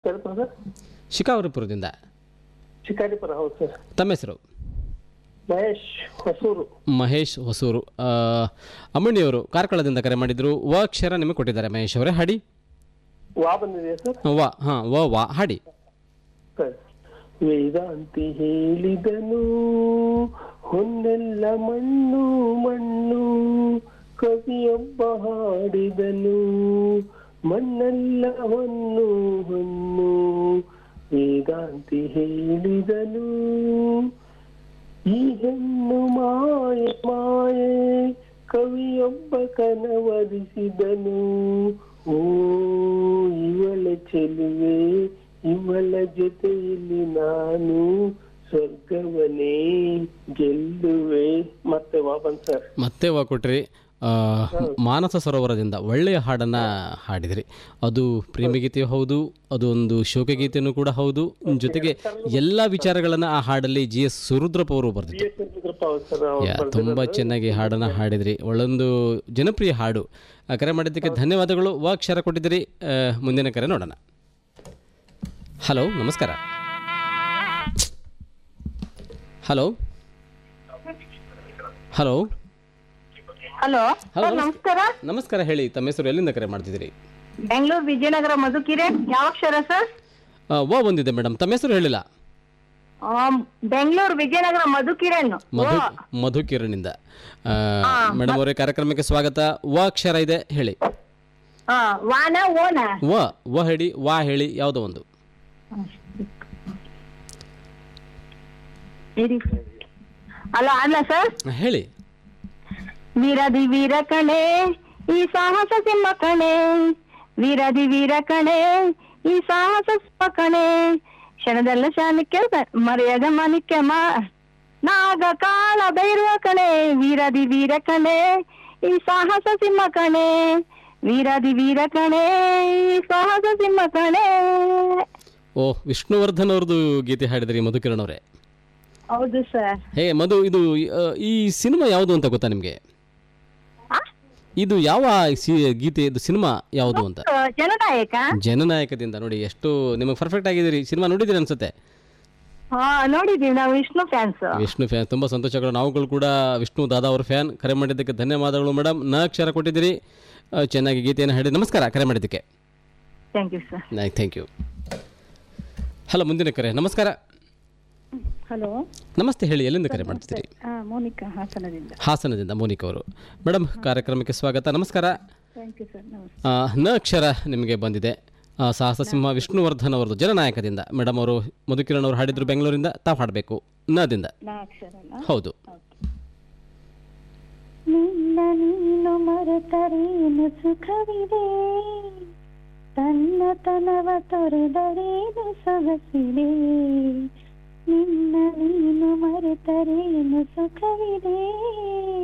Shikaripura sir ಶಿಕಾರಿಪುರದಿಂದ Shikaripura ಹೌದು sir ತಮ್ಮ ಹೆಸರು ಮಹೇಶ್ ಹೊಸೂರು ಮಹೇಶ್ ಹೊಸೂರು ಆ, ಅಮ್ಮಣಿಯವರು ಕಾರ್ಕಳದಿಂದ ಕರೆ ಮಾಡಿದ್ರು ವ ಅಕ್ಷರ ನಿಮಗೆ ಕೊಟ್ಟಿದ್ದಾರೆ ಮಹೇಶ್ ಅವರೇ ಹಾಡಿ ವಾ ಬಂದಿದೆಯಾ ಸರ್ ವ ಹಾಂ ವ ವಾ ಹಾಡಿ ಸರಿ ವೇದಾಂತಿ ಹೇಳಿದನು ಹೊನ್ನೆಲ್ಲ ಮಣ್ಣು ಮಣ್ಣು ಕವಿಯೊಬ್ಬ ಹಾಡಿದನು ಮಣ್ಣೆಲ್ಲ ಹೊನ್ನು ಹೊನ್ನು ವೇದಾಂತಿ ಹೇಳಿದನು ಈ ಹೆಣ್ಣು ಮಾಯೆ ಮಾಯೆ ಕವಿಯೊಬ್ಬ ಕನವರಿಸಿದನು ಓ ಇವಳ ಚೆಲುವೆ ಇವಳ ಜೊತೆಯಲ್ಲಿ ನಾನು ಸ್ವರ್ಗವನೇ ಗೆಲ್ಲುವೆ ಮತ್ತೆ ವಾಪನ್ ಸರ್ ಮತ್ತೆ ವ ಕೊಟ್ರಿ ಆ, ಮಾನಸ ಸರೋವರದಿಂದ ಒಳ್ಳೆಯ ಹಾಡನ್ನು ಹಾಡಿದ್ರಿ ಅದು ಪ್ರೇಮಗೀತೆ ಹೌದು ಅದು ಒಂದು ಶೋಕಗೀತೆನೂ ಕೂಡ ಹೌದು ಜೊತೆಗೆ ಎಲ್ಲ ವಿಚಾರಗಳನ್ನು ಆ ಹಾಡಲ್ಲಿ ಜಿ ಎಸ್ ಸುರುದ್ರಪ್ಪ ಅವರು ಬರೆದಿದ್ದು ಸರ್ ಯಾ ತುಂಬ ಚೆನ್ನಾಗಿ ಹಾಡನ್ನು ಹಾಡಿದ್ರಿ ಒಳ್ಳೊಂದು ಜನಪ್ರಿಯ ಹಾಡು ಆ, ಕರೆ ಮಾಡಿದ್ದಕ್ಕೆ ಧನ್ಯವಾದಗಳು ವ ಅಕ್ಷರ ಕೊಟ್ಟಿದ್ದೀರಿ ಆ, ಮುಂದಿನ ಕರೆ ನೋಡೋಣ ಹಲೋ ನಮಸ್ಕಾರ hello hello hello hello sir ನಮಸ್ಕಾರ ನಮಸ್ಕಾರ ಹೇಳಿ ತಮ್ಮ ಹೆಸರು ಎಲ್ಲಿಂದ ಕರೆ ಮಾಡ್ತಿದ್ದೀರಿ ಬೆಂಗಳೂರು ವಿಜಯನಗರ ಮಧುಕಿರೆ ಯಾವ ಅಕ್ಷರ ಸರ್ ಆ, ವ ಬಂದಿದೆ ಮೇಡಮ್ ತಮ್ಮ ಹೆಸರು ಹೇಳಿಲ್ಲ ಬೆಂಗಳೂರು ವಿಜಯನಗರ ಮಧುಕಿರಣ್ ಮಧು ಮಧುಕಿರಣಿಂದ ಮೇಡಮ್ ಅವರೇ ಕಾರ್ಯಕ್ರಮಕ್ಕೆ ಸ್ವಾಗತ ವ ಅಕ್ಷರ ಇದೆ ಹೇಳಿ ವಾನ ಓನ ವ ವ ಹೇಳಿ ವಾ ಹೇಳಿ ಯಾವುದೋ ಒಂದು ಇರಿ ಅಲ್ಲ ಅಲ್ಲ ಸರ್ ಹೇಳಿ ವೀರದಿ ವೀರ ಕಣೆ ಈ ಸಾಹಸ ಸಿಂಹ ಕಣೆ ವೀರದಿ ವೀರ ಕಣೆ ಈ ಸಾಹಸ ಸಿಂಹ ಕಣೆ ಕ್ಷಣದಲ್ಲ ಶಾನಕ್ಕೆ ಮರೆಯದ ಮಾಣಿಕ್ಯ ಮಾ ನಾಗ ಕಾಳ ಭೈರವ ಕಣೆ ವೀರದಿ ವೀರ ಕಣೆ ಈ ಸಾಹಸ ಸಿಂಹ ಕಣೆ ವೀರದಿ ವೀರ ಕಣೆ ಈ ಸಾಹಸ ಸಿಂಹ ಕಣೆ ಓ ವಿಷ್ಣುವರ್ಧನ್ ಅವ್ರದ್ದು ಗೀತೆ ಹಾಡಿದ್ರಿ ಮಧುಕಿರಣ್ ಅವರೇ ಹೌದು ಸರ್ ಹೇ ಮಧು ಇದು ಆ, ಈ ಸಿನಿಮಾ ಯಾವುದು ಅಂತ ಗೊತ್ತಾ ನಿಮಗೆ ಇದು ಯಾವ ಸಿ ಗೀತೆ ಇದು ಸಿನಿಮಾ ಯಾವುದು ಅಂತ ಜನನಾಯಕ ಜನನಾಯಕದಿಂದ ನೋಡಿ ಎಷ್ಟು ನಿಮಗೆ ಪರ್ಫೆಕ್ಟ್ ಆಗಿದ್ದೀರಿ ಸಿನಿಮಾ ನೋಡಿದ್ದೀರಿ ಅನ್ಸುತ್ತೆ ಹಾ ನೋಡಿದೀವಿ ನಾವು ವಿಷ್ಣು ಫ್ಯಾನ್ಸ್ ವಿಷ್ಣು ಫ್ಯಾನ್ ತುಂಬ ಸಂತೋಷಗಳು ನಾವುಗಳು ಕೂಡ ವಿಷ್ಣು ದಾದಾ ಅವ್ರ ಫ್ಯಾನ್ ಕರೆ ಮಾಡಿದ್ದಕ್ಕೆ ಧನ್ಯವಾದಗಳು ಮೇಡಮ್ ನ ಅಕ್ಷರ ಕೊಟ್ಟಿದ್ದೀರಿ ಆ, ಚೆನ್ನಾಗಿ ಗೀತೆಯನ್ನು ಹಾಡಿ ನಮಸ್ಕಾರ ಕರೆ ಮಾಡಿದ್ದಕ್ಕೆ thank you sir thank you hello ಮುಂದಿನ ಕರೆ ನಮಸ್ಕಾರ ಹಲೋ ನಮಸ್ತೆ ಹೇಳಿ ಎಲ್ಲಿಂದ ಕರೆ ಮಾಡ್ತಿದ್ದೀರಿ ಮೋನಿಕಾ ಹಾಸನದಿಂದ ಹಾಸನದಿಂದ ಮೋನಿಕ್ ಅವರು ಮೇಡಮ್ ಕಾರ್ಯಕ್ರಮಕ್ಕೆ ಸ್ವಾಗತ ನಮಸ್ಕಾರ ಥ್ಯಾಂಕ್ ಯು ಸರ್ ನಮಸ್ತೆ ಆ, ನ ಅಕ್ಷರ ನಿಮಗೆ ಬಂದಿದೆ ಆ, ಸಾಹಸ ಸಿಂಹ ವಿಷ್ಣುವರ್ಧನ್ ಅವರದು ಜನನಾಯಕದಿಂದ ಮೇಡಮ್ ಅವರು ಮಧುಕಿರಣ್ ಅವರು ಹಾಡಿದ್ರು ಬೆಂಗಳೂರಿಂದ ತಾವು ಹಾಡಬೇಕು ನದಿಂದ ನಾ ಅಕ್ಷರ ಅಲ್ಲ ಹೌದು ನಿನ್ನ ನೀನು ಮರೆತರೇನು ಸುಖವಿದೆ ತನ್ನತನವ ತೊರೆದರೇನು ಸೊಗಸಿದೆ ನಿನ್ನ ನೀನು ಮರೆತರೇನು ಸುಖವಿದೆ